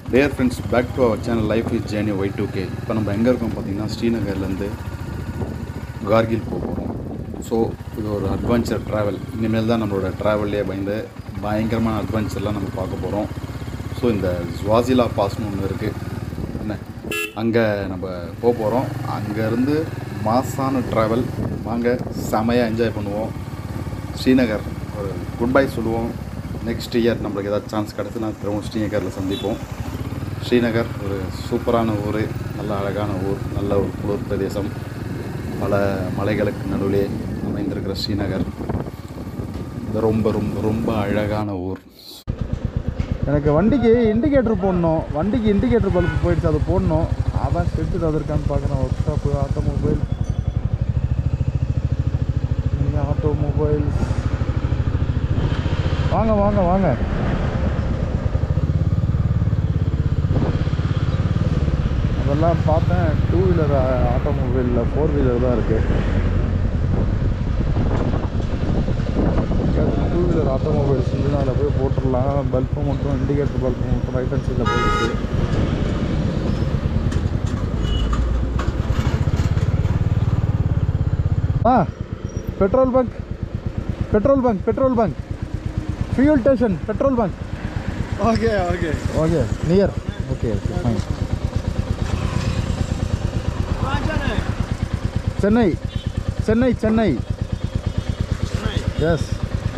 Dare friends back to our channel life is journey Y two K இப்போ நம்ம எங்கே இருக்கோம் பார்த்தீங்கன்னா ஸ்ரீநகர்லேருந்து கார்கில் போக போகிறோம் ஸோ இது ஒரு அட்வென்ச்சர் ட்ராவல் இனிமேல் தான் நம்மளோட ட்ராவல்லே பயந்து பயங்கரமான அட்வென்ச்சர்லாம் நம்ம பார்க்க போகிறோம் ஸோ இந்த ஜுவாசிலா பாஸ்னு ஒன்று இருக்குது என்ன அங்கே நம்ம போக போகிறோம் அங்கேருந்து மாசான ட்ராவல் வாங்க செமையாக என்ஜாய் பண்ணுவோம் ஸ்ரீநகர் ஒரு குட் பை சொல்லுவோம் நெக்ஸ்ட் இயர் நம்மளுக்கு ஏதாவது சான்ஸ் கிடச்சுன்னா திரும்ப ஸ்ரீநகரில் சந்திப்போம் ஸ்ரீநகர் ஒரு சூப்பரான ஊர் நல்ல அழகான ஊர் நல்ல ஒரு குளிர் பிரதேசம் பல மலைகளுக்கு நடுவிலே அமைந்திருக்கிற ஸ்ரீநகர் இது ரொம்ப ரொம்ப ரொம்ப அழகான ஊர் எனக்கு வண்டிக்கு இண்டிகேட்டர் போடணும் வண்டிக்கு இண்டிகேட்டர் பல்ப் போயிடுச்சு அதை போடணும் அதான் செட்டு அது இருக்கான்னு பார்க்குறேன் ஒர்க் ஷாப்பு ஆட்டோமொபைல் ஆட்டோமொபைல் வாங்க வாங்க வாங்க அதெல்லாம் பார்த்தேன் டூ வீலர் ஆட்டோமொபைலில் ஃபோர் வீலர் தான் இருக்குது டூ வீலர் ஆட்டோமொபைல்ஸ் இருந்ததுன்னா அதில் போய் போட்டுடலாம் பல்பு மட்டும் இண்டிகேட்டர் பல்பு மட்டும் ரைட் ஹேண்ட் சைடில் போயிடுச்சு ஆ petrol bunk petrol bunk petrol bunk fuel station petrol bunk okay okay okay near okay okay fine Chennai Chennai Chennai yes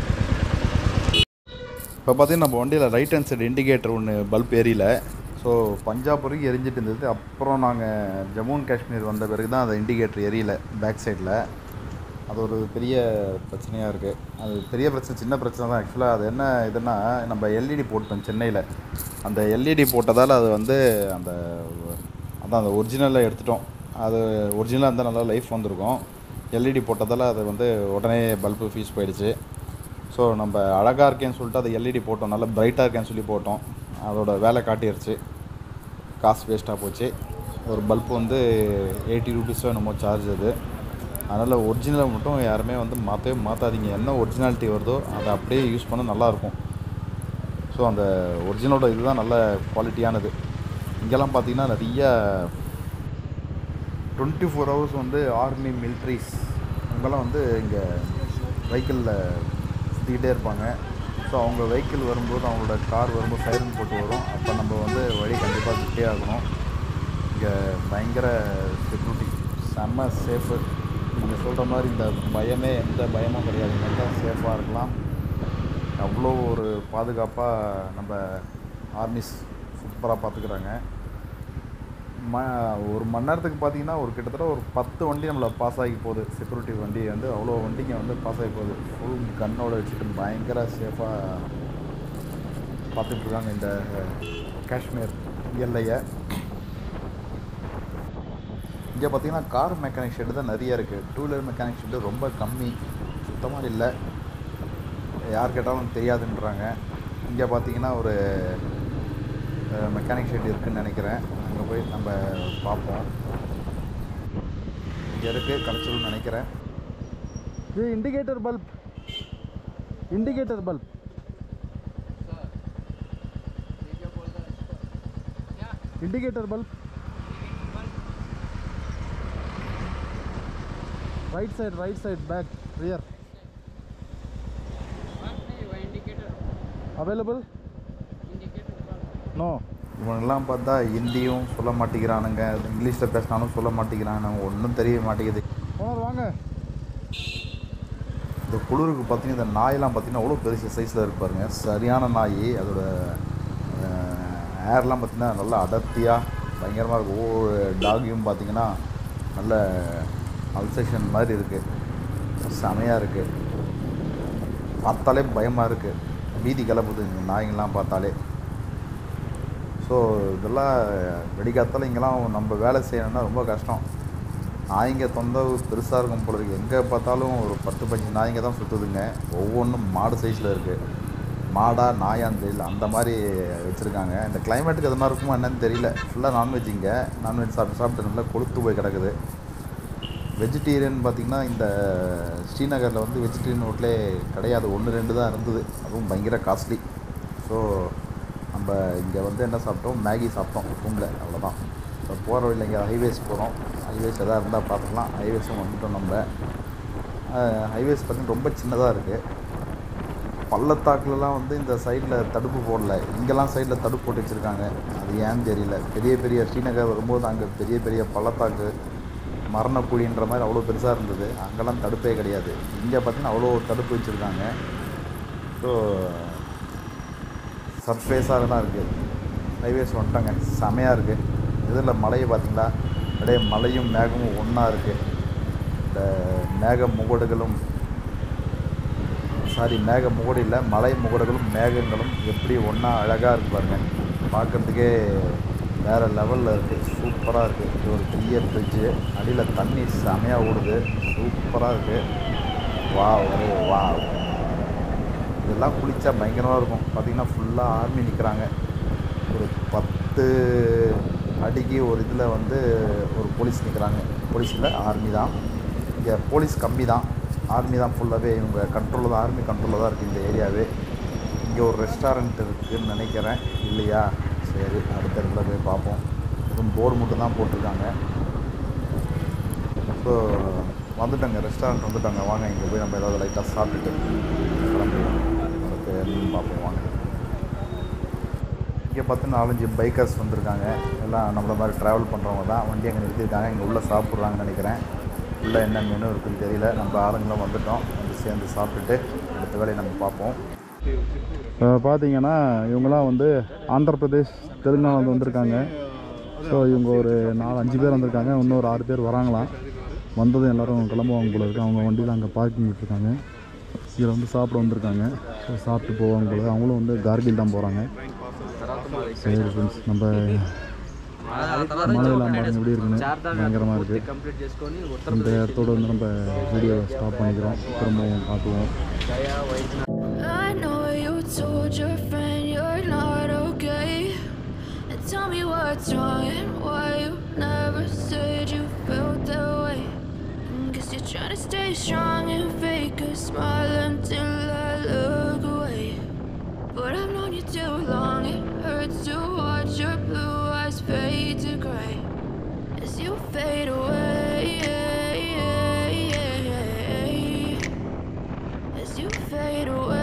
இப்போ பார்த்தீங்கன்னா நம்ம வண்டியில் ரைட் ஹேண்ட் சைடு இண்டிகேட்டர் ஒன்று பல்ப் எரியல ஸோ பஞ்சாப் வரைக்கும் எரிஞ்சிட்டு இருந்தது அப்புறம் நாங்கள் ஜம்மு அண்ட் காஷ்மீர் வந்த பிறகு தான் அந்த இண்டிகேட்டர் எரியல பேக் சைடில் அது ஒரு பெரிய பிரச்சனையாக இருக்குது அது பெரிய பிரச்சனை சின்ன பிரச்சனை தான் ஆக்சுவலாக அது என்ன இதுன்னா நம்ம எல்இடி போட்டோம் சென்னையில் அந்த எல்இடி போட்டதால் அது வந்து அந்த அதான் அந்த ஒரிஜினலை எடுத்துட்டோம் அது ஒரிஜினலாக இருந்தால் நல்லா லைஃப் வந்திருக்கும் எல்இடி போட்டதால் அது வந்து உடனே பல்பு ஃபீஸ் போயிடுச்சு ஸோ நம்ம அழகாக இருக்கேன்னு சொல்லிட்டு அதை எல்இடி போட்டோம் நல்லா பிரைட்டாக இருக்கேன்னு சொல்லி போட்டோம் அதோட வேலை காட்டிடுச்சு காசு வேஸ்ட்டாக போச்சு ஒரு பல்ப் வந்து எயிட்டி ருபீஸோ என்னமோ சார்ஜ் அது அதனால் ஒரிஜினலை மட்டும் யாருமே வந்து மாற்றவே மாற்றாதீங்க என்ன ஒரிஜினாலிட்டி வருதோ அதை அப்படியே யூஸ் பண்ண நல்லாயிருக்கும் ஸோ அந்த ஒரிஜினலோட இதுதான் நல்ல குவாலிட்டியானது இங்கெல்லாம் பார்த்தீங்கன்னா நிறைய டுவெண்ட்டி ஃபோர் ஹவர்ஸ் வந்து ஆர்மி மிலிட்ரிஸ் இவங்கெல்லாம் வந்து இங்கே வெஹிக்கிளில் சுற்றிக்கிட்டே இருப்பாங்க ஸோ அவங்க வெஹிக்கிள் வரும்போது அவங்களோட கார் வரும்போது சைரன் போட்டு வரும் அப்போ நம்ம வந்து வழி கண்டிப்பாக சுட்டே ஆகணும் இங்கே பயங்கர செக்யூரிட்டி செம்ம சேஃபு நீங்கள் சொல்கிற மாதிரி இந்த பயமே எந்த பயமும் கிடையாது நல்லா சேஃபாக இருக்கலாம் அவ்வளோ ஒரு பாதுகாப்பாக நம்ம ஆர்மிஸ் சூப்பராக பார்த்துக்குறாங்க ம ஒரு மணி நேரத்துக்கு பார்த்தீங்கன்னா ஒரு கிட்டத்தட்ட ஒரு பத்து வண்டி நம்மளை பாஸ் ஆகி போகுது செக்யூரிட்டி வண்டி வந்து அவ்வளோ வண்டிங்க வந்து பாஸ் ஆகி போகுது ஃபுல் கன்னோட வச்சுட்டு பயங்கர சேஃபாக பார்த்துட்ருக்காங்க இந்த காஷ்மீர் எல்லையை இங்கே பார்த்தீங்கன்னா கார் மெக்கானிக் ஷெட்டு தான் நிறைய இருக்குது டூ வீலர் மெக்கானிக் ஷெட்டு ரொம்ப கம்மி சுத்தமாக இல்லை யார் கேட்டாலும் தெரியாதுன்றாங்க இங்கே பார்த்தீங்கன்னா ஒரு மெக்கானிக் ஷெட் இருக்குதுன்னு நினைக்கிறேன் அங்கே போய் நம்ம பார்ப்போம் இங்கே இருக்குது கிடச்சிரும்னு நினைக்கிறேன் இது indicator bulb indicator bulb indicator bulb right side right side back rear available no இவனெல்லாம் பார்த்தா ஹிந்தியும் சொல்ல மாட்டேங்கிறானுங்க இங்கிலீஷில் பேசினாலும் சொல்ல மாட்டேங்கிறானுங்க ஒன்றும் தெரிய மாட்டேங்குது ஓனர் வாங்க இந்த குளிருக்கு பார்த்தீங்கன்னா இந்த நாயெல்லாம் பார்த்தீங்கன்னா அவ்வளோ பெருசு சைஸில் இருப்பாருங்க சரியான நாய் அதோட ஏர்லாம் பார்த்தீங்கன்னா நல்லா அடர்த்தியாக பயங்கரமாக இருக்கும் ஒவ்வொரு டாகையும் பார்த்தீங்கன்னா நல்ல அல்சேஷன் மாதிரி இருக்குது செமையாக இருக்குது பார்த்தாலே பயமாக இருக்குது பீதி கிளப்புது இந்த நாய்ங்கெல்லாம் பார்த்தாலே ஸோ இதெல்லாம் வெடிக்காத்தால இங்கெல்லாம் நம்ம வேலை செய்யணும்னா ரொம்ப கஷ்டம் நாய்ங்க தொந்தரவு பெருசாக இருக்கும் போல இருக்கு எங்கே பார்த்தாலும் ஒரு பத்து பஞ்சு நாய்ங்க தான் சுற்றுதுங்க ஒவ்வொன்றும் மாடு சைஸில் இருக்குது மாடா நாயான்னு தெரியல அந்த மாதிரி வச்சுருக்காங்க இந்த கிளைமேட்டுக்கு அது மாதிரி இருக்குமா என்னன்னு தெரியல ஃபுல்லாக நான்வெஜ் இங்கே நான்வெஜ் சாப்பிட்டு சாப்பிட்டு நல்லா கொளுத்து போய் கிடக்குது வெஜிடேரியன் பார்த்திங்கன்னா இந்த ஸ்ரீநகரில் வந்து வெஜிடேரியன் ஹோட்டலே கிடையாது ஒன்று ரெண்டு தான் இருந்தது அதுவும் பயங்கர காஸ்ட்லி ஸோ நம்ம இங்கே வந்து என்ன சாப்பிட்டோம் மேகி சாப்பிட்டோம் ரூமில் அவ்வளோதான் இப்போ போகிற வழியில் இங்கே ஹைவேஸ் போகிறோம் ஹைவேஸ் எதாவது இருந்தால் பார்த்துக்கலாம் ஹைவேஸும் வந்துட்டோம் நம்ம ஹைவேஸ் பார்த்தீங்கன்னா ரொம்ப சின்னதாக இருக்குது பள்ளத்தாக்குலலாம் வந்து இந்த சைடில் தடுப்பு போடல இங்கெல்லாம் சைடில் தடுப்பு போட்டு வச்சுருக்காங்க அது ஏன்னு தெரியல பெரிய பெரிய ஸ்ரீநகர் வரும்போது அங்கே பெரிய பெரிய பள்ளத்தாக்கு மரணக்குழின்ற மாதிரி அவ்வளோ பெருசாக இருந்தது அங்கெல்லாம் தடுப்பே கிடையாது இங்கே பார்த்தீங்கன்னா அவ்வளோ தடுப்பு வச்சுருக்காங்க ஸோ சர்ஃபேஸாக தான் இருக்குது ஹைவேஸ் வந்துட்டாங்க செமையாக இருக்குது இதில் மலையை பார்த்தீங்களா அப்படியே மலையும் மேகமும் ஒன்றா இருக்குது இந்த மேக முகடுகளும் சாரி மேக முகடு இல்லை மலை முகடுகளும் மேகங்களும் எப்படி ஒன்றா அழகாக இருக்கு பாருங்க பார்க்குறதுக்கே வேறு லெவலில் இருக்குது சூப்பராக இருக்குது இது ஒரு பெரிய பிரிட்ஜு அடியில் தண்ணி செமையாக ஓடுது சூப்பராக இருக்குது வா ஒரே வா இதெல்லாம் குளித்தா பயங்கரமாக இருக்கும் பார்த்திங்கன்னா ஃபுல்லாக ஆர்மி நிற்கிறாங்க ஒரு பத்து அடிக்கு ஒரு இதில் வந்து ஒரு போலீஸ் நிற்கிறாங்க போலீஸ் இல்லை ஆர்மி தான் இங்கே போலீஸ் கம்மி தான் ஆர்மி தான் ஃபுல்லாகவே இவங்க கண்ட்ரோலில் தான் ஆர்மி கண்ட்ரோலில் தான் இருக்குது இந்த ஏரியாவே இங்கே ஒரு ரெஸ்டாரண்ட் இருக்குதுன்னு நினைக்கிறேன் இல்லையா சரி அடுத்த இடத்துல போய் பார்ப்போம் வெறும் போர்டு மட்டும் தான் போட்டிருக்காங்க ஸோ வந்துட்டாங்க ரெஸ்டாரண்ட் வந்துட்டாங்க வாங்க இங்கே போய் நம்ம ஏதாவது லைட்டாக சாப்பிட்டுட்டு கிளம்பிடுவோம் அடுத்து என்னன்னு பார்ப்போம் வாங்க இங்கே பார்த்து நாலஞ்சு பைக்கர்ஸ் வந்திருக்காங்க எல்லாம் நம்மள மாதிரி ட்ராவல் பண்ணுறவங்க தான் வண்டி அங்கே நிறுத்திருக்காங்க இங்கே உள்ளே சாப்பிட்றாங்கன்னு நினைக்கிறேன் உள்ளே என்ன மெனு இருக்குன்னு தெரியல நம்ம ஆளுங்களும் வந்துட்டோம் வந்து சேர்ந்து சாப்பிட்டுட்டு அடுத்த வேலையை நம்ம பார்ப்போம் இப்போ பார்த்தீங்கன்னா இவங்கெல்லாம் வந்து ஆந்திர பிரதேஷ் தெலுங்கானாலேருந்து வந்திருக்காங்க ஸோ இவங்க ஒரு நாலு அஞ்சு பேர் வந்திருக்காங்க இன்னும் ஒரு ஆறு பேர் வராங்களாம் வந்ததும் எல்லோரும் கிளம்புவாங்க போல இருக்கு அவங்க வண்டியில் அங்கே பார்க்கிங் விட்டுருக்காங்க இதில் வந்து சாப்பிட வந்திருக்காங்க ஸோ சாப்பிட்டு போவாங்க போல அவங்களும் வந்து கார்கில் தான் போகிறாங்க சரி ஃப்ரெண்ட்ஸ் நம்ம மழையெல்லாம் பாருங்க எப்படி இருக்குன்னு பயங்கரமாக இருக்குது కంప్లీట్ చేసుకొని இந்த இடத்தோட வந்து நம்ம வீடியோ ஸ்டாப் பண்ணிக்கிறோம் திரும்பவும் பார்த்துவோம் I know you told your friend you're not okay. And tell me what's wrong and why you never said you felt that way. Guess you're trying to stay strong and fake a smile until I look away. But I've known you too long, it hurts to watch your blue eyes fade to gray as you fade away. As you fade away.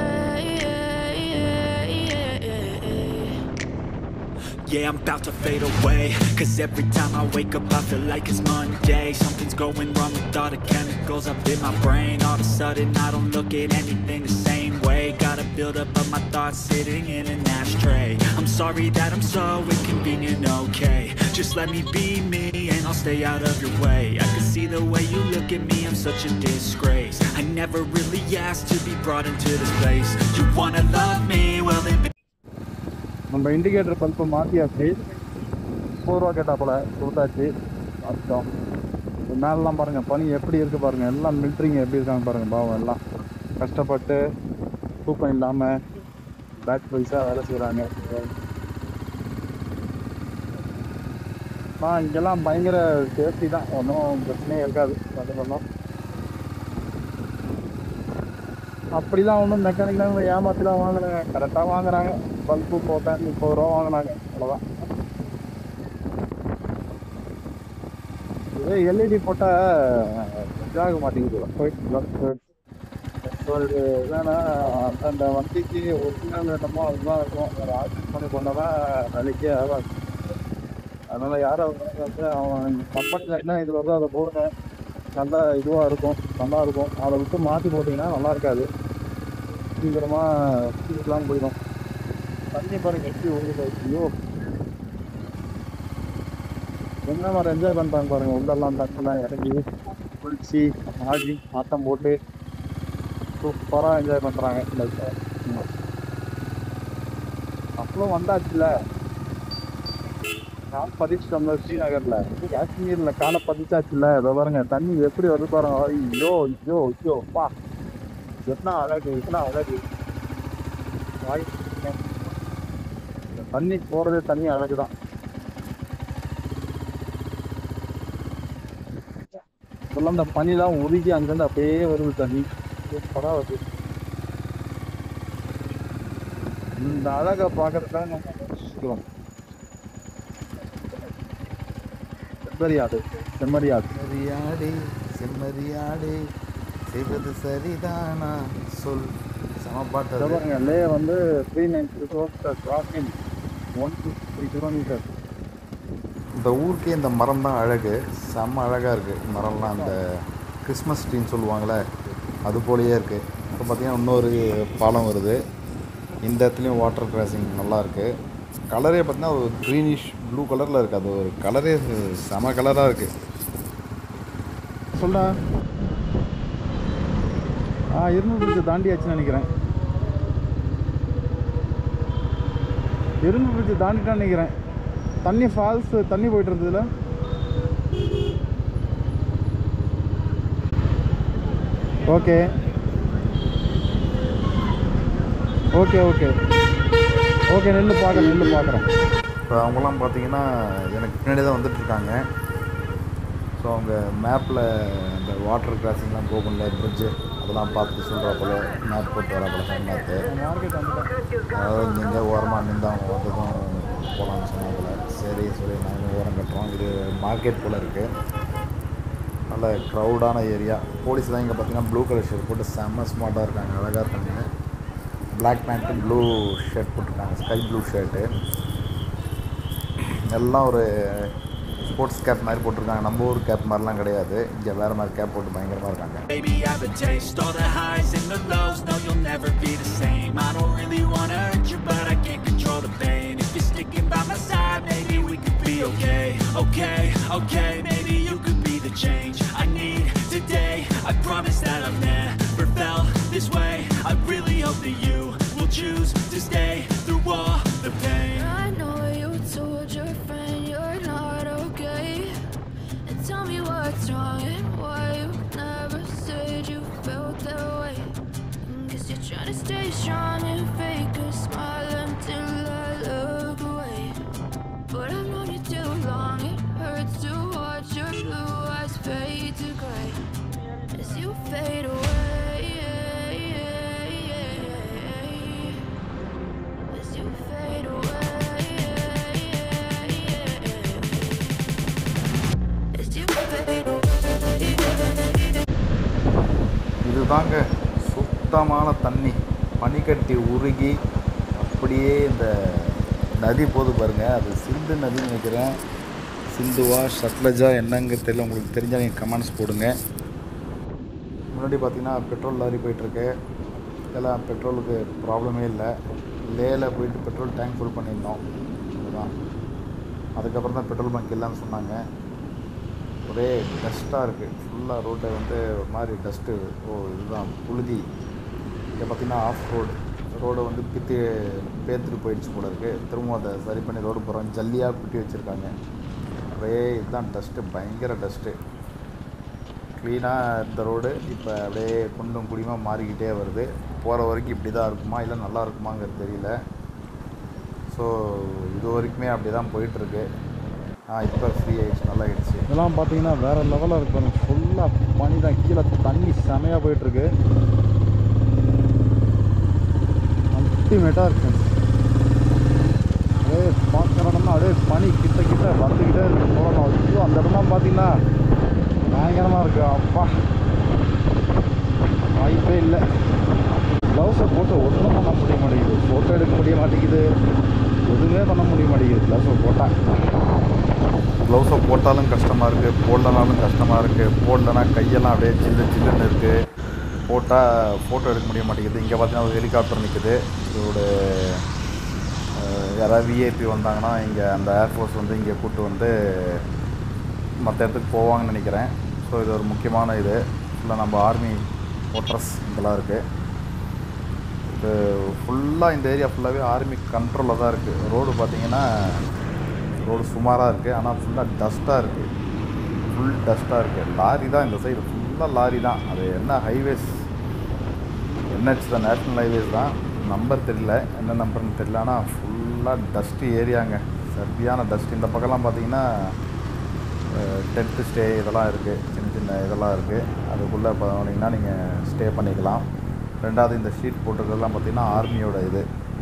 Yeah, I'm about to fade away Cause every time I wake up I feel like it's Monday Something's going wrong with all the chemicals up in my brain All of a sudden I don't look at anything the same way Gotta build up of my thoughts sitting in an ashtray I'm sorry that I'm so inconvenient, okay Just let me be me and I'll stay out of your way I can see the way you look at me, I'm such a disgrace I never really asked to be brought into this place You wanna love me, well then நம்ம indicator பல்பை மாற்றியாச்சு முப்பது ரூபா கேட்டாப்புல கொடுத்தாச்சு அர்த்தம் மேலெலாம் பாருங்கள் பனி எப்படி இருக்குது பாருங்கள் எல்லாம் மில்ட்ரிங்க எப்படி இருக்காங்க பாருங்கள் பாவம் எல்லாம் கஷ்டப்பட்டு தூக்கம் இல்லாமல் பேக் வைஸாக வேலை செய்கிறாங்க ஆ இங்கெல்லாம் பயங்கர சேஃப்டி தான் ஒன்றும் பிரச்சனையே இருக்காது அது பண்ணோம் அப்படிலாம் ஒன்றும் மெக்கானிக்லாம் ஏமாத்திலாம் வாங்கினாங்க கரெக்டாக வாங்குறாங்க பல்பு போட்டேன் முப்பது ரூபா வாங்கினாங்க அவ்வளோதான் இதே எல்இடி போட்டால் இதாக மாட்டேங்குது போயிட்டு ஒரு என்னன்னா அந்த வண்டிக்கு ஒரிஜினல் வேணுமோ அதுதான் இருக்கும் ஒரு ஆஃபீஸ் பண்ணி கொண்டா வேலைக்கே ஆகாது அதனால் யாரும் வந்து அவன் கம்பெனியில் என்ன இது வருதோ அதை போடுங்க நல்லா இதுவாக இருக்கும் நல்லா இருக்கும் அதை விட்டு மாற்றி போட்டிங்கன்னா நல்லா இருக்காது சீக்கிரமாக சீக்கிரம் போயிடும் தண்ணி பாருங்க எப்படி ஓடுது ஐயோ என்ன மாதிரி என்ஜாய் பண்ணுறாங்க பாருங்க உள்ளெல்லாம் தண்ணிலாம் இறங்கி குளிச்சு ஆடி ஆட்டம் போட்டு சூப்பராக என்ஜாய் பண்ணுறாங்க லைஃப்பை அப்புறம் வந்தாச்சுல கால் பதிச்சிட்டோம்ல ஸ்ரீநகர்ல காஷ்மீர்ல காலை பதிச்சாச்சுல இதோ பாருங்க தண்ணி எப்படி வருது பாருங்க ஐயோ ஐயோ ஐயோ பா என்ன அழகு என்ன அழகு வாய் இந்த தண்ணி போறதே தண்ணி அழகுதான் இப்பெல்லாம் இந்த பனிலாம் உருகி அங்கிருந்து அப்படியே வருது தண்ணி சூப்பரா வருது இந்த அழகை பார்க்கறதுக்காக நம்ம யோசிக்கிறோம் செம்மறியாடு செம்மறியாடு செம்மறியாடே செம்மறியாடே செய்வது சரிதானா சொல் சமப்பாட்டு இதை அது. பாருங்க லே வந்து three nine kilometre crossing one two three kilometre இந்த ஊருக்கே இந்த மரம் தான் அழகு செம்ம அழகாக இருக்குது மரம்லாம் அந்த கிறிஸ்மஸ் ட்ரீன்னு சொல்லுவாங்களே அது போலயே இருக்குது இப்போ பார்த்தீங்கன்னா இன்னொரு பாலம் வருது இந்த இடத்துலையும் வாட்டர் கிராசிங் நல்லா இருக்குது கலரே பார்த்தீங்கன்னா ஒரு க்ரீனிஷ் ப்ளூ கலரில் இருக்குது அது ஒரு கலரே செம கலராக இருக்குது சொல்டா ஆ இருநூறு பிரிட்ஜ் தாண்டியாச்சுன்னு நினைக்கிறேன் இருநூறு பிரிட்ஜ் தாண்டிட்டான்னு நினைக்கிறேன் தண்ணி ஃபால்ஸ் தண்ணி போயிட்டு இருந்ததுல ஓகே ஓகே ஓகே ஓகே நெல் பார்க்குறேன் நெல் பார்க்குறேன் இப்போ அவங்களாம் பார்த்தீங்கன்னா எனக்கு பின்னாடி தான் வந்துட்டுருக்காங்க ஸோ அவங்க மேப்பில் இந்த வாட்டர் கிராசிங்லாம் போகும்ல பிரிட்ஜு அதெல்லாம் பார்த்துட்டு சொல்கிறா போல மேப் போட்டு வரா போல சொன்னாத்து மார்க்கெட் வந்துட்டேன் அதாவது இங்கே ஓரமாக நின்று அவங்க வந்ததும் போகலான்னு சொன்னாங்கள சரி சொல்லி நாங்களும் ஓரம் கட்டுறோம் இது மார்க்கெட் போல் இருக்குது நல்ல க்ரௌடான ஏரியா போலீஸ் தான் இங்கே பார்த்தீங்கன்னா ப்ளூ கலர் ஷர்ட் போட்டு செம்ம ஸ்மார்ட்டாக இருக்காங்க அழகாக இருக்காங்க பிளாக் பேண்ட்டு ப்ளூ ஷர்ட் போட்டிருக்காங்க ஸ்கை ப்ளூ ஷர்ட்டு எல்லாம் ஒரு ஸ்போர்ட்ஸ் கேப் மாதிரி போட்டிருக்காங்க நம்ம ஊர் கேப் மாதிரிலாம் கிடையாது இங்கே வேறு மாதிரி கேப் போட்டு பயங்கரமாக இருக்காங்க Baby, have a taste, all the highs and the lows. No, you'll never be the same. I don't really wanna hurt you, but I can't control the pain. If you're sticking by my side, maybe we could be okay. Okay, okay, maybe you could be the change I need today. I promise that I've never felt this way. I really hope that you will choose to stay through all the pain. I know you told your friend you're not okay. And tell me what's wrong and why you never said you felt that way. Guess you're trying to stay strong and fake a smile until I look away. But I've known you too long, it hurts to watch your blue eyes fade to gray as you fade away. As you fade away, as you fade away. இதுதாங்க சுத்தமான தண்ணி பனிக்கட்டி உருகி அப்படியே இந்த நதி போது பாருங்க அது சிந்து நதின்னு நினைக்கிறேன் சிந்துவா ஷட்லஜா என்னங்க தெரியல உங்களுக்கு தெரிஞ்சால் நீங்கள் கமெண்ட்ஸ் போடுங்க முன்னாடி பார்த்தீங்கன்னா பெட்ரோல் லாரி போயிட்டுருக்கு இதெல்லாம் பெட்ரோலுக்கு ப்ராப்ளமே இல்லை லேயில் போயிட்டு பெட்ரோல் டேங்க் ஃபுல் பண்ணியிருந்தோம் அதுதான் அதுக்கப்புறம் தான் பெட்ரோல் பங்க் இல்லைன்னு சொன்னாங்க ஒரே டஸ்ட்டாக இருக்குது ஃபுல்லாக ரோட்டை வந்து ஒரு மாதிரி டஸ்ட்டு ஓ இதுதான் புழுதி இங்கே பார்த்தீங்கன்னா ஆஃப் ரோடு ரோடை வந்து பித்து பேத்துட்டு போயிடுச்சு போல இருக்குது திரும்ப அதை சரி பண்ணி ரோடு போகிறோம் ஜல்லியாக குட்டி வச்சுருக்காங்க ஒரே இதுதான் டஸ்ட்டு பயங்கர டஸ்ட்டு க்ளீனாக இருந்த ரோடு இப்போ அப்படியே குண்டும் குடியுமாக மாறிக்கிட்டே வருது போகிற வரைக்கும் இப்படி தான் இருக்குமா இல்லை நல்லா இருக்குமாங்கிறது தெரியல ஸோ இது வரைக்குமே அப்படி தான் போயிட்டுருக்கு ஆ இப்போ ஃப்ரீ ஆயிடுச்சு நல்லா ஆயிடுச்சு இதெல்லாம் பார்த்தீங்கன்னா வேற லெவலில் இருக்கு பாருங்க ஃபுல்லாக பனி தான் கீழே தண்ணி செமையாக போயிட்டு இருக்கு அல்டிமேட்டாக இருக்கு அப்படியே பார்க்குறோம்னா அப்படியே பனி கிட்ட கிட்ட வந்துக்கிட்டே இருக்கு போகணும் ஐயோ அந்த இடம்லாம் பார்த்தீங்கன்னா பயங்கரமாக இருக்கு அப்பா வாய்ப்பே இல்லை க்ளவுஸை போட்டு ஒன்றும் பண்ண முடிய மாட்டேங்குது ஃபோட்டோ எடுக்க முடிய மாட்டேங்குது எதுவுமே பண்ண முடிய மாட்டேங்குது க்ளவுஸை போட்டால் க்ளவுஸை போட்டாலும் கஷ்டமாக இருக்குது போடலனாலும் கஷ்டமாக இருக்குது போடலனா கையெல்லாம் அப்படியே சில்லு சில்லுன்னு இருக்குது போட்டால் ஃபோட்டோ எடுக்க முடிய மாட்டேங்குது இங்கே பார்த்தீங்கன்னா ஒரு ஹெலிகாப்டர் நிற்குது இதோட அஹ், யாராவது விஐபி வந்தாங்கன்னா இங்கே அந்த ஏர்ஃபோர்ஸ் வந்து இங்கே கூப்பிட்டு வந்து மற்ற இடத்துக்கு போவாங்கன்னு நினைக்கிறேன் ஸோ இது ஒரு முக்கியமான இது ஃபுல்லாக நம்ம ஆர்மி ஓட்டர்ஸ் இதெல்லாம் இருக்குது இது ஃபுல்லாக இந்த ஏரியா ஃபுல்லாகவே ஆர்மி கண்ட்ரோலில் தான் இருக்குது ரோடு பார்த்தீங்கன்னா ரோடு சுமாராக இருக்குது ஆனால் ஃபுல்லாக டஸ்ட்டாக இருக்குது ஃபுல் டஸ்ட்டாக இருக்குது லாரி தான் இந்த சைடு ஃபுல்லாக லாரி தான் அது என்ன ஹைவேஸ் என்ஹெச் தான் நேஷ்னல் ஹைவேஸ் தான் நம்பர் தெரியல என்ன நம்பர்னு தெரியல ஆனால் ஃபுல்லாக டஸ்ட்டு ஏரியாங்க சரியான டஸ்ட் இந்த பக்கம்லாம் பார்த்தீங்கன்னா டென்த்து ஸ்டே இதெல்லாம் இருக்குது சின்ன சின்ன இதெல்லாம் இருக்குது அதுக்குள்ளே போனீங்கன்னா நீங்கள் ஸ்டே பண்ணிக்கலாம் ரெண்டாவது இந்த ஷீட் போட்டிருக்கிறதுலாம் பார்த்தீங்கன்னா ஆர்மியோட இது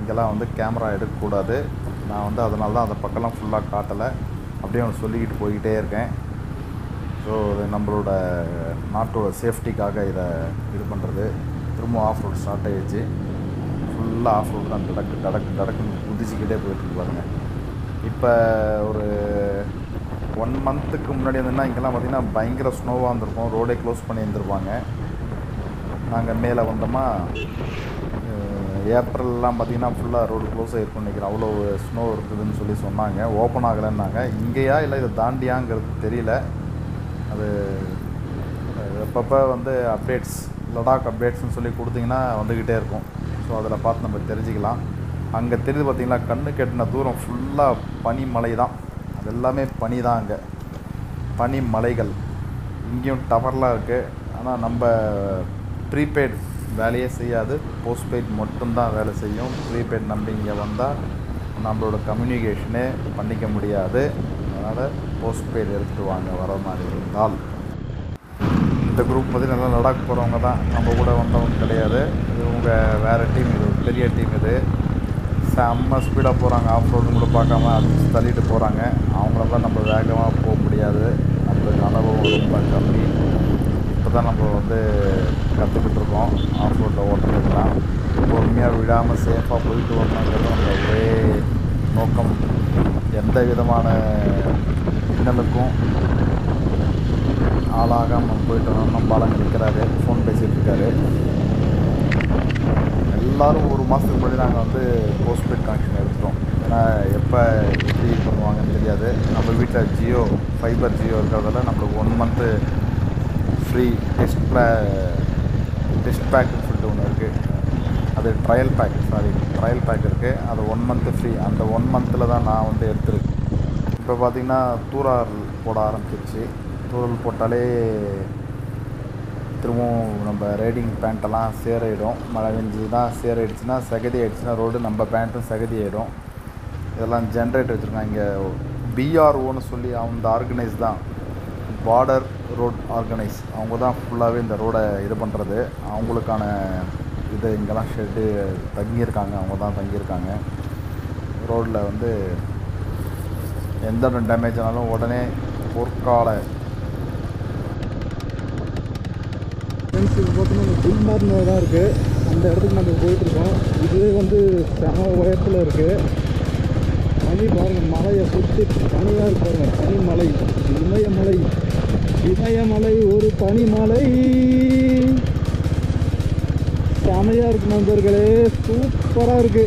இங்கெல்லாம் வந்து கேமரா எடுக்கக்கூடாது நான் வந்து அதனால தான் அந்த பக்கம்லாம் ஃபுல்லாக காட்டலை அப்படியே அவன் சொல்லிக்கிட்டு போய்கிட்டே இருக்கேன் ஸோ இது நம்மளோட நாட்டோட சேஃப்டிக்காக இதை இது பண்ணுறது திரும்ப ஆஃப் ரோட் ஸ்டார்ட் ஆகிடுச்சு ஃபுல்லாக ஆஃப் ரோடு தான் டடக்கு டடக்கு டடக்குன்னு குதிச்சுக்கிட்டே போயிட்டு பாருங்க இப்போ ஒரு ஒன் மந்த்துக்கு முன்னாடி வந்துன்னா இங்கெல்லாம் பார்த்திங்கன்னா பயங்கர ஸ்னோவாக இருந்திருக்கும் ரோடே க்ளோஸ் பண்ணி இருந்திருப்பாங்க நாங்கள் மேலே வந்தோமா அஹ், ஏப்ரல்லாம் பார்த்தீங்கன்னா ஃபுல்லாக ரோடு க்ளோஸ் ஆகிருக்கும்னு நினைக்கிறேன் அவ்வளோ ஸ்னோ இருக்குதுன்னு சொல்லி சொன்னாங்க ஓப்பன் ஆகலைன்னாங்க இங்கேயா இல்லை இதை தாண்டியாங்கிறது தெரியல அது எப்பப்போ வந்து அப்டேட்ஸ் லடாக் அப்டேட்ஸ்னு சொல்லி கொடுத்தீங்கன்னா வந்துக்கிட்டே இருக்கும் ஸோ அதில் பார்த்து நம்ம தெரிஞ்சுக்கலாம் அங்கே தெரியுது பார்த்தீங்களா கண்ணு கெட்டின தூரம் ஃபுல்லாக பனிமலை தான் அது எல்லாமே பனி தான் அங்கே பனி மலைகள் இங்கேயும் டவர்லாம் இருக்குது ஆனால் நம்ம ப்ரீபெய்ட் வேலையே செய்யாது போஸ்ட்பெய்ட் மட்டும்தான் வேலை செய்யும் ப்ரீபெய்ட் நம்பி இங்கே வந்தால் நம்மளோட கம்யூனிகேஷனே பண்ணிக்க முடியாது அதனால் போஸ்ட்பெய்ட் எடுத்துகிட்டு வாங்க வர மாதிரி இருந்தால் இந்த குரூப் பார்த்திங்கன்னா நல்லா லடாக் போகிறவங்க தான் நம்ம கூட வந்தவங்க கிடையாது இது உங்கள் வேறு டீம் இது ஒரு பெரிய டீம் இது செம்ம ஸ்பீடாக போகிறாங்க ஆஃப் ரோடு கூட பார்க்காம அடிச்சு தள்ளிட்டு போகிறாங்க அவங்களெல்லாம் நம்ம வேகமாக போக முடியாது நம்மளுக்கு அனுபவம் ரொம்ப கம்மி இப்போ தான் நம்ம வந்து கற்றுக்கிட்டு இருக்கோம் ஆஃப் ரோட்டில் ஓட்டுறதுலாம் பொறுமையாக விடாமல் சேஃபாக போயிட்டு வரணுங்கிறது நம்ம ஒரே நோக்கம் எந்த விதமான இன்னலுக்கும் ஆளாகாமல் போயிட்டு வரணும் நம்ம ஆளுங்க நிற்கிறாரு ஃபோன் பேசிகிட்டு இருக்காரு எல்லாரும் ஒரு மாதத்துக்கு முன்னாடி நாங்கள் வந்து போஸ்ட்பெய்ட் கனெக்ஷன் எடுத்துட்டோம் ஏன்னா எப்போ எப்படி பண்ணுவாங்கன்னு தெரியாது நம்ம வீட்டில் ஜியோ ஃபைபர் ஜியோ இருக்கிறதால நம்மளுக்கு ஒன் மந்த்து ஃப்ரீ டெஸ்ட் ப்ளா டெஸ்ட் பேக்குன்னு சொல்லிட்டு ஒன்று இருக்குது அது trial pack sorry trial pack இருக்குது அது ஒன் மந்த்து ஃப்ரீ அந்த ஒன் மந்தில் தான் நான் வந்து எடுத்துருக்கேன் இப்போ பார்த்திங்கன்னா தூரால் போட ஆரம்பிச்சிருச்சு தூரல் போட்டாலே திரும்பவும் நம்ம ரைடிங் பேண்ட்டெல்லாம் சேராயிடும் மழை பெஞ்சுன்னா சேராயிடுச்சுன்னா சகதி ஆயிடுச்சுன்னா ரோடு நம்ம பேண்ட்டும் சகதி ஆகிடும் இதெல்லாம் ஜென்ரேட் வச்சுருக்காங்க இங்கே பிஆர்ஓன்னு சொல்லி அந்த ஆர்கனைஸ் தான் பார்டர் ரோட் ஆர்கனைஸ் அவங்க தான் ஃபுல்லாகவே இந்த ரோடை இது பண்ணுறது அவங்களுக்கான இது இங்கெல்லாம் ஷெட்டு தங்கியிருக்காங்க அவங்க தான் தங்கியிருக்காங்க ரோட்டில் வந்து எந்த டேமேஜ் ஆனாலும் உடனே பொற்கால ஃப்ரெண்ட்ஸ் இது பார்த்தீங்கன்னா குல்மார்னு தான் இருக்குது அந்த இடத்துக்கு நம்ம போயிட்டுருக்கோம் இது வந்து செம உயரத்தில் இருக்குது பனி பாருங்கள் மலையை சுற்றி பனியாக இருக்கு பாருங்க பனிமலை இமயமலை இமயமலை ஒரு பனிமலை செமையாக இருக்கு நண்பர்களே சூப்பராக இருக்குது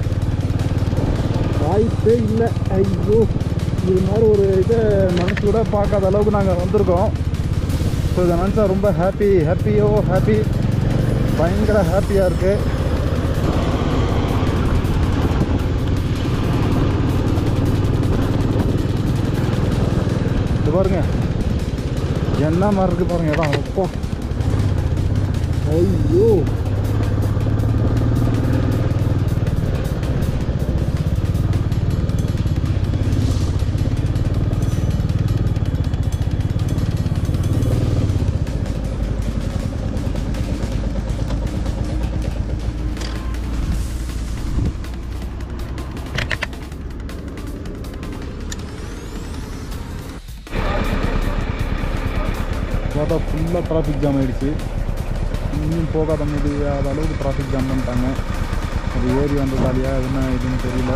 வாய்ப்பே இல்லை ஐயோ இது மாதிரி ஒரு இதை மனசு கூட பார்க்காத அளவுக்கு நாங்கள் வந்திருக்கோம் ஸோ இதை நினச்சா ரொம்ப ஹாப்பி ஹாப்பியோ ஹாப்பி பயங்கர ஹாப்பியாக இருக்குது இது பாருங்க என்ன மாதிரி இருக்கு பாருங்க இடம் அப்போ ஐயோ பார்த்தா ஃபுல்லாக டிராஃபிக் ஜாம் ஆயிடுச்சு இன்னும் போகாத முடியாத அளவுக்கு டிராஃபிக் ஜாம் பண்ணிட்டாங்க அது ஏறி வந்ததாலியா என்ன இதுன்னு தெரியல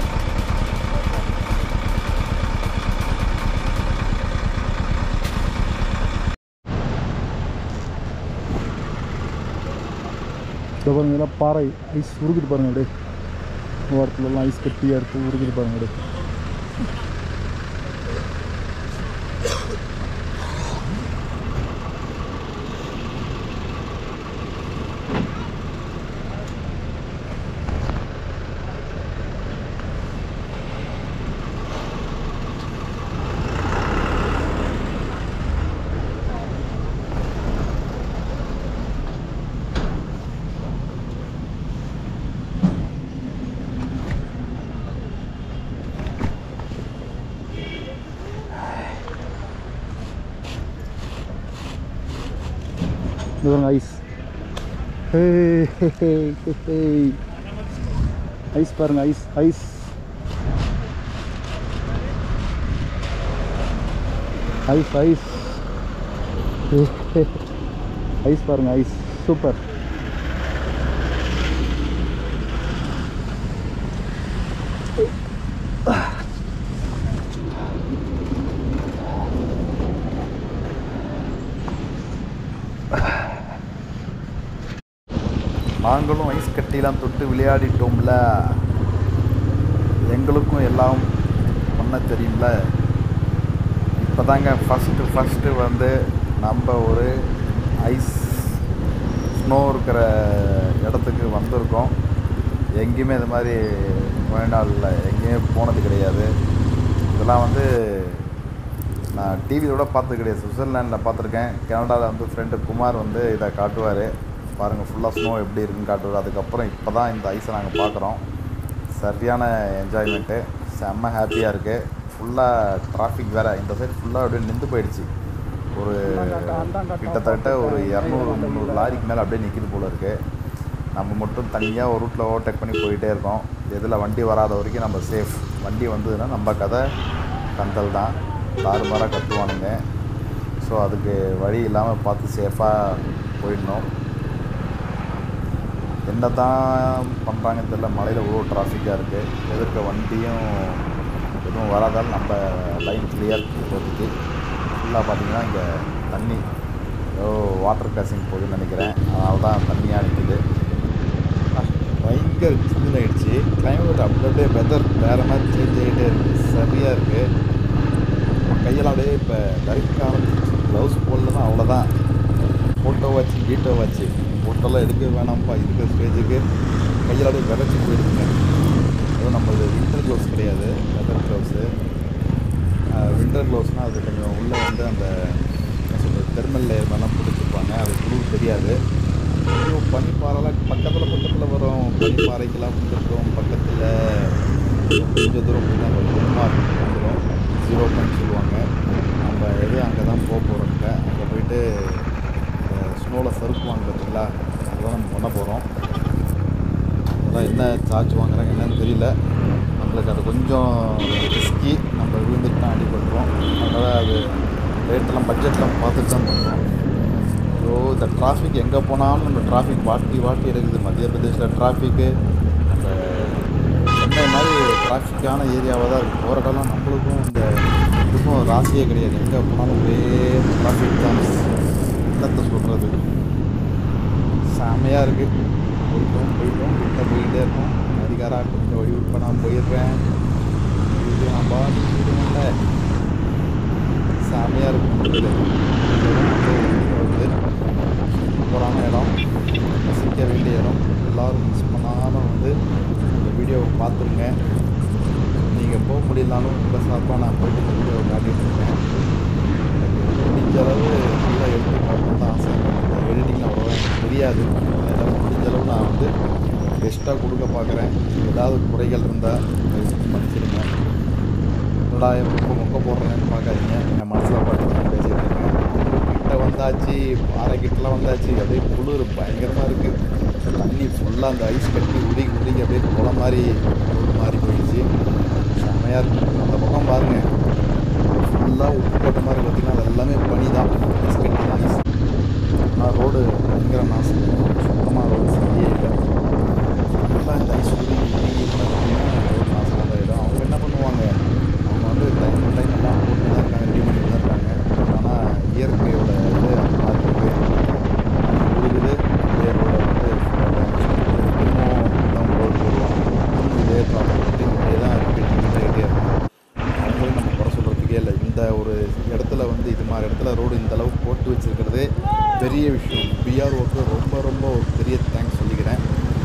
இதோ பாருங்க இதெல்லாம் பாறை ஐஸ் உருகுது பாருங்க அப்படியே ஓரத்துலலாம் ஐஸ் கட்டியாக எடுத்து உருகுது பாருங்க அப்படியே இது பாருங்க ice hey hey hey hey hey ice பாருங்க ice ice ice ice ice பாருங்க ஐஸ் சூப்பர் நாங்களும் ஐஸ் கட்டிலாம் தொட்டு விளையாடிட்டோம்ல எங்களுக்கும் எல்லாம் பண்ண தெரியும்ல இப்போ தாங்க ஃபஸ்ட்டு ஃபஸ்ட்டு வந்து நம்ம ஒரு ஐஸ் ஸ்னோ இருக்கிற இடத்துக்கு வந்திருக்கோம் எங்கேயுமே இது மாதிரி தமிழ்நாட்டில் எங்கேயுமே போனது கிடையாது இதெல்லாம் வந்து நான் டிவியோட பார்த்தது கிடையாது சுவிட்சர்லாண்டில் பார்த்துருக்கேன் கனடாவில் வந்து ஃப்ரெண்டு குமார் வந்து இதை காட்டுவார் பாருங்கள் ஃபுல்லாக ஸ்னோ எப்படி இருக்குன்னு காட்டுவார் அதுக்கப்புறம் இப்போ தான் இந்த ஐஸை நாங்கள் பார்க்குறோம் சரியான என்ஜாய்மெண்ட்டு செம்ம ஹாப்பியாக இருக்குது ஃபுல்லாக டிராஃபிக் வேறு இந்த சைடு ஃபுல்லாக அப்படியே நின்று போயிடுச்சு ஒரு கிட்டத்தட்ட ஒரு இரநூறு முந்நூறு லாரிக்கு மேலே அப்படியே நிற்கிது போல இருக்குது நம்ம மட்டும் தனியாக ஒரு ரூட்டில் ஓவர்டேக் பண்ணி போயிட்டே இருக்கோம் எதில் வண்டி வராத வரைக்கும் நம்ம சேஃப் வண்டி வந்ததுன்னா நம்ம கதை கந்தல் தான் தாறுமாறாக கத்துவானுங்க ஸோ அதுக்கு வழி இல்லாமல் பார்த்து சேஃபாக போயிடணும் என்ன தான் பண்ணுறாங்கன்னு தெரியல மலையில் இவ்வளோ டிராஃபிக்காக இருக்குது எதிர்க்க வண்டியும் எதுவும் வராதால் நம்ம லைன் கிளியர் இப்போதைக்கு ஃபுல்லாக பார்த்தீங்கன்னா இங்கே தண்ணி ஏதோ வாட்டர் கிராசிங் போகுதுன்னு நினைக்கிறேன் அதனால தான் தண்ணியாக நிற்குது பயங்கர சில்லுன்னு ஆயிடுச்சு கிளைமேட் அப்படி அப்படியே வெதர் வேறு மாதிரி சேஞ்ச் ஆகிட்டே இருக்குது சரியாக இருக்குது கையெல்லாம் அப்படியே இப்போ கறிக்க ஆரம்பிச்சிச்சு க்ளவுஸ் போடலன்னா அவ்வளோதான் ஃபோட்டோ வச்சு வீட்டோ வச்சு ஃபோட்டோலாம் எடுக்க வேணாம்ப்பா இருக்கிற ஸ்டேஜுக்கு கையில் அப்படியே விரைச்சி போயிடுதுங்க அதுவும் நம்மளது வின்டர் க்ளவுஸ் கிடையாது வெதர் க்ளவுஸு வின்டர் க்ளவுஸ்னால் அது கொஞ்சம் உள்ளே வந்து அந்த என்ன சொல்கிறது தெர்மல் லேயர் மேலாம் பிடிச்சிருப்பாங்க அது குளிர் தெரியாது ஐயோ பனிப்பாறைலாம் பக்கத்தில் பக்கத்தில் வரும் பனிப்பாறைக்கெல்லாம் வந்துருக்கோம் பக்கத்தில் கொஞ்சம் தூரம் போனால் ஒரு குமார் வந்துடும் ஜீரோ பாயிண்ட் சொல்லுவாங்க நம்ம எது அங்கே தான் போக போகிறோங்க அங்கே போயிட்டு ஸ்னோவில் சறுக்குவாங்க பார்த்தீங்களா அதெல்லாம் நம்ம பண்ண போகிறோம் அதெல்லாம் என்ன சார்ஜ் வாங்குறாங்க என்னன்னு தெரியல நம்மளுக்கு அது கொஞ்சம் ரிஸ்கி நம்ம விழுந்துட்டு அடிபட்டுருவோம் அதனால் அது ரேட்டெல்லாம் பட்ஜெட்லாம் பார்த்துட்டு தான் பண்ணுறோம் ஸோ இந்த டிராஃபிக் எங்கே போனாலும் நம்ம டிராஃபிக் வாட்டி வாட்டி இருக்குது மத்திய பிரதேசில் டிராஃபிக்கு அந்த சென்னை மாதிரி டிராஃபிக்கான ஏரியாவாக தான் இருக்குது போகிற காலம் நம்மளுக்கும் இந்த இதுக்கும் ராசியே கிடையாது எங்கே போனாலும் ஒரே டிராஃபிக் ஜாம்ஸ் என்னத்தை சொல்கிறது செமையாக இருக்குது போயிட்டோம் போயிட்டோம் கிட்ட போயிட்டே இருக்கோம் அதிகாரா கொஞ்சம் வழி விட்டு நான் போயிடுறேன் இது நான் பாட்டு போயிடுவேன்ல செமையாக இருக்கும் இது. வந்து சூப்பரான இடம் ரசிக்க வேண்டிய இடம் எல்லோரும் மிஸ் பண்ணாமல் வந்து இந்த வீடியோவை பார்த்துருங்க நீங்கள் போக முடியலனாலும் உங்கள் சார்பாக நான் போயிட்டு இந்த வீடியோவை காட்டிட்டு இருக்கேன் எனக்கு முடிஞ்ச அளவு ஃபுல்லாக எடுத்து பார்க்கணும் தான் ஆசை எடிட்டிங் அவ்வளோவா எனக்கு தெரியாது அதனால் முடிஞ்ச அளவு நான் வந்து பெஸ்ட்டாக கொடுக்க பார்க்குறேன் ஏதாவது குறைகள் இருந்தால் மன்னிச்சிடுங்க என்னடா ரொம்ப மொக்க போடுறேன்னு பார்க்காதீங்க என் மனசில் பார்த்து நான் பேசிகிட்டு இருக்கேன் கிட்ட வந்தாச்சு பாறை கிட்டலாம் வந்தாச்சு அப்படியே குளிர் பயங்கரமாக இருக்குது தண்ணி ஃபுல்லாக அந்த ஐஸ் கட்டி உருகி உருகி அப்படியே குளம் மாதிரி ரோடு மாதிரி போயிடுச்சு செம்மையாக இருக்குது அந்த பக்கம் பாருங்கள் ஃபுல்லாக உப்பு போட்ட மாதிரி பார்த்தீங்கன்னா அது எல்லாமே பனி தான் ஐஸ் கட்டி தான் ஐஸ் ஆனால் ரோடு பயங்கர நாசம் சுத்தமாக ரோடு சரியே இல்லை ஃபுல்லாக இந்த ஐஸ் உருகி உருகி பார்த்தீங்கன்னா ரோடு நாசமாக தான் இடம் அவங்க என்ன பண்ணுவாங்க அவங்க வந்து டைம் டைம் எல்லாம் போட்டு தான் இருக்காங்க ரெடி பண்ணி தான் இருக்காங்க ஆனால் இயற்கையோட இது அந்த மாதிரி இருக்கு உருகுது இதே ரோடை வந்து திரும்பவும் தான் ரோடு போடுவாங்க திரும்ப இதே ப்ராப்ளம் வந்து இப்படியே தான் ரிப்பீட் பண்ணிட்டே இருக்கும் அவங்களும் நம்ம குறை சொல்கிறதுக்கே இல்லை இந்த ஒரு இடத்துல வந்து இது மாதிரி இடத்துல ரோடு இந்த அளவுக்கு போட்டு வச்சிருக்கிறதே பெரிய விஷயம் பிஆர்ஓக்கு ரொம்ப ரொம்ப ஒரு பெரிய தேங்க்ஸ் சொல்லிக்கிறேன்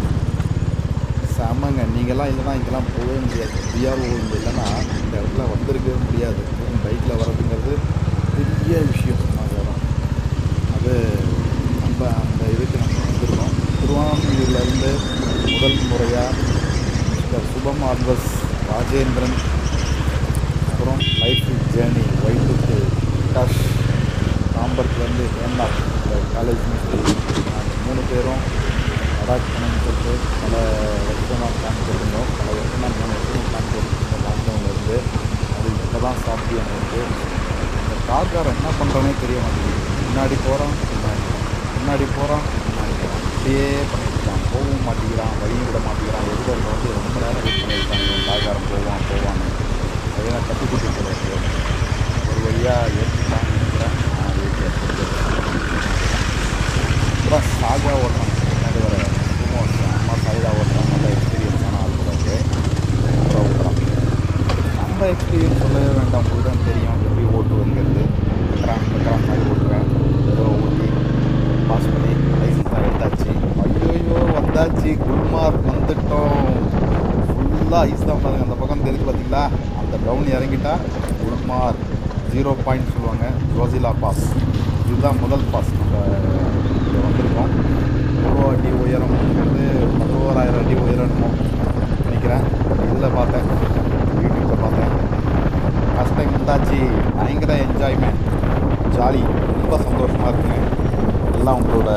செம்மங்க நீங்கள்லாம் இல்லைன்னா இங்கெல்லாம் போகவே முடியாது பிஆர்ஓ இங்கே இல்லைன்னா இந்த இடத்துல வந்திருக்கவே முடியாது பைக்கில் வர்றதுங்கிறது பெரிய விஷயம் சமாச்சாரம் அது நம்ம அந்த இதுக்கு நம்ம வந்திருக்கோம் திருவான்மையூர்லேருந்து முதல் முறையாக மிஸ்டர் சுபம் ஆல்வஸ் ராஜேந்திரன் அப்புறம் லைஃப் ஜேர்னி ஒய்ஃபுக்கு பிரகாஷ் தாம்பரத்துலேருந்து ஏன்னா காலேஜ் அந்த மூணு பேரும் லடாக் போகணும்னு சொல்லிட்டு பல வருஷமாக பிளான் போட்டிருந்தோம் பல வருஷமாக மூணு வருஷமாக பிளான் போட்டிருந்தோம் லாக்டவுனில் இருந்து அது இப்போ தான் சாத்தியம் இருக்குது இந்த கார்காரன் என்ன பண்ணுறானே தெரிய மாட்டேங்குது முன்னாடி போகிறான் பின்னாடி போறான். முன்னாடி போகிறான் பின்னாடி போகிறான் இப்படியே பண்ணிட்டுருக்கான் போகவும் மாட்டேங்கிறான் வழியும் விட மாட்டேங்கிறான் எதிரில் வந்து ரொம்ப நேரம் வெயிட் பண்ணியிருக்காங்க இவன் கார்காரன் போவான் போவான்னு அதே நான் கட்டி கூட்டி போகிறது ஒரு வழியாக ஏற்றிட்டான்னு நினைக்கிறேன் நான் வீட்டில் அப்புறம் சாகா ஓட்டுறான் பின்னாடி வர சும்மா ஓட்டுறான் அம்மா சாயிதா ஓட்டுறான் நல்ல எக்ஸ்பீரியன்ஸான ஆள் கூட இருக்கு அப்புறம் ஓட்டுறான் நம்ம எக்ஸ்பீரியன்ஸ் சொல்லவே வேண்டாம் உங்களுக்கு தான் தெரியும் எப்படி ஓட்டுவங்கிறது வெட்டுறான் வெட்டுறான் மாதிரி ஓட்டுவேன் ஏதோ ஓட்டி பாஸ் பண்ணி லைசன்ஸ்லாம் எடுத்தாச்சு ஐயோ வந்தாச்சு குல்மார்க் வந்துட்டோம் ஃபுல்லாக ஐஸ் தான் பாருங்க அந்த பக்கம் தெரியுது பார்த்தீங்களா அந்த டவுன் இறங்கிட்டா குல்மார்க் ஜீரோ பாயிண்ட் சொல்லுவாங்க ஜோசிலா பாஸ் இதுதான் முதல் பாஸ் நம்ம இங்கே வந்திருக்கோம் எவ்வளோ அடி உயரம்ங்கிறது பதினோராயிரம் அடி உயரணுமோ நினைக்கிறேன் இதில் பார்த்தேன் யூடியூப்பில் பார்த்தேன் ஃபஸ்ட் டைம் வந்தாச்சு பயங்கர என்ஜாய்மெண்ட் ஜாலி ரொம்ப சந்தோஷமாக இருக்குங்க எல்லாம் உங்களோட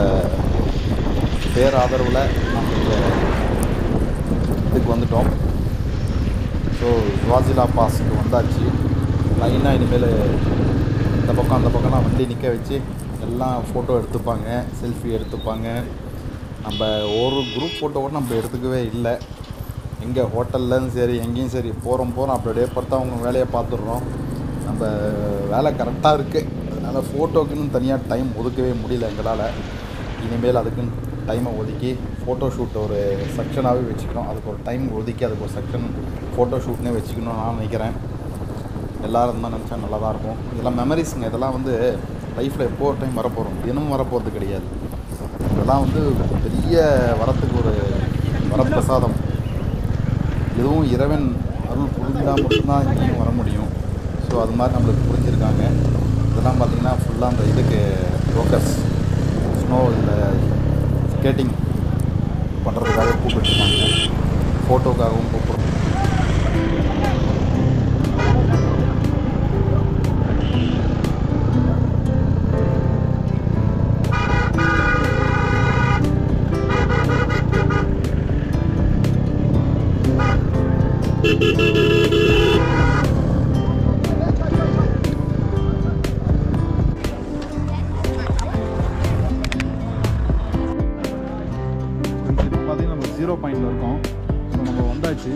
பேராதரவில் நம்ம இந்த இதுக்கு வந்துட்டோம் ஸோ ஜுவாசிலா பாஸுக்கு வந்தாச்சு லைனாக இனிமேல் இந்த பக்கம் அந்த பக்கம்லாம் வண்டி நிற்க வச்சு எல்லாம் ஃபோட்டோ எடுத்துப்பாங்க செல்ஃபி எடுத்துப்பாங்க நம்ம ஒரு குரூப் ஃபோட்டோ கூட நம்ம எடுத்துக்கவே இல்லை எங்கே ஹோட்டல்லும் சரி எங்கேயும் சரி போகிறோம் போகிறோம் அப்படியே பார்த்தா அவங்க வேலையை பார்த்துடுறோம் நம்ம வேலை கரெக்டாக இருக்குது அதனால் ஃபோட்டோக்குன்னு தனியாக டைம் ஒதுக்கவே முடியல எங்களால் இனிமேல் அதுக்குன்னு டைமை ஒதுக்கி ஃபோட்டோ ஷூட் ஒரு செக்ஷனாகவே வச்சுக்கணும் அதுக்கு ஒரு டைம் ஒதுக்கி அதுக்கு ஒரு செக்ஷன் ஃபோட்டோ ஷூட்னே வச்சுக்கணும்னு நான் நினைக்கிறேன் எல்லாரும் தான் நினச்சா நல்லா தான் இருக்கும் இதெல்லாம் மெமரிஸுங்க இதெல்லாம் வந்து லைஃப்பில் எப்போ ஒரு டைம் வரப்போகிறோம் தினமும் வரப்போகிறது கிடையாது இதெல்லாம் வந்து பெரிய வரத்துக்கு ஒரு வரப்பிரசாதம் இதுவும் இறைவன் அருள் புரிஞ்சால் மட்டும்தான் இங்கேயும் வர முடியும் ஸோ அது மாதிரி நம்மளுக்கு புரிஞ்சிருக்காங்க இதெல்லாம் பார்த்திங்கன்னா ஃபுல்லாக அந்த இதுக்கு ரோக்கர்ஸ் ஸ்னோ இதில் ஸ்கேட்டிங் பண்ணுறதுக்காக கூப்பிட்டுருக்காங்க ஃபோட்டோக்காகவும் கூப்பிட்றோம் இப்போ பார்த்தீங்கன்னா நம்ம ஜீரோ பாயிண்டில் இருக்கோம் ஸோ நம்ம வந்தாச்சு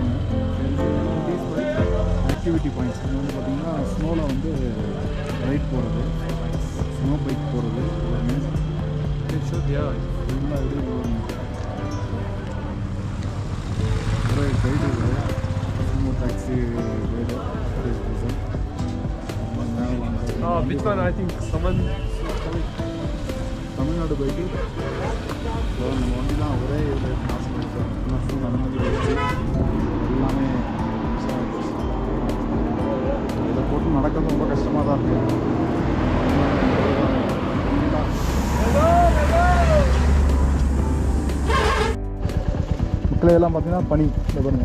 ஆக்டிவிட்டி பாயிண்ட்ஸ் இது வந்து பார்த்தீங்கன்னா ஸ்னோவில் வந்து ரைட் போகிறது ஸ்னோ பைக் போகிறது எல்லாமே ஃபுல்லாக இது ஒரு கைடு இருக்குது snow taxi guide Oh, which one? I think someone. Tamil Nadu போயிட்டு ஸோ நம்ம வண்டி தான் ஒரே இது மாதம் மாதம் நடந்து போயிடுச்சு எல்லாமே மிஸ் ஆயிடுச்சு. இதை போட்டு நடக்கிறது ரொம்ப கஷ்டமாக தான் இருக்கு மக்களையெல்லாம் பார்த்தீங்கன்னா பனி இந்த பாருங்க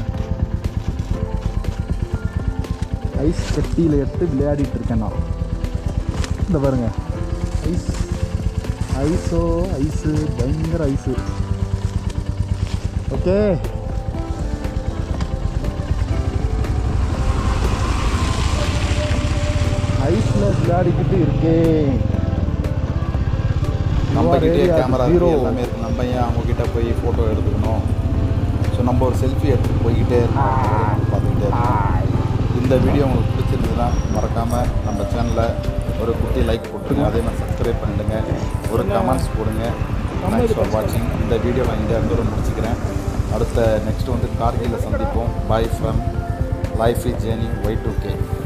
ஐஸ் கட்டியில் எடுத்து விளையாடிட்டு இருக்கேன் நான் இந்த பாருங்க ஐஸ் ஐஸோ ஐஸு பயங்கர ஐஸு ஓகே ஐஸில் விளையாடிக்கிட்டு இருக்கேன் நம்ம கிட்டே கேமரா இருக்கு எல்லாமே இருக்கு நம்ம ஏன் அவங்க கிட்ட போய் ஃபோட்டோ எடுத்துக்கணும் ஸோ நம்ம ஒரு செல்ஃபி எடுத்துட்டு போய்கிட்டே இருக்கோம் பார்த்துக்கிட்டே இருக்கோம் இந்த வீடியோ உங்களுக்கு பிடிச்சிருந்ததுன்னா மறக்காமல் நம்ம சேனலை ஒரு குட்டி லைக் போட்டுருங்க அதே மாதிரி சப்ஸ்கிரைப் பண்ணிடுங்க ஒரு கமெண்ட்ஸ் போடுங்க தேங்க்ஸ் ஃபார் வாட்சிங் இந்த வீடியோ நான் இந்த இடத்துல முடிச்சுக்கிறேன் அடுத்த நெக்ஸ்ட் வந்து கார்கிலில் சந்திப்போம் bye from life is journey Y two K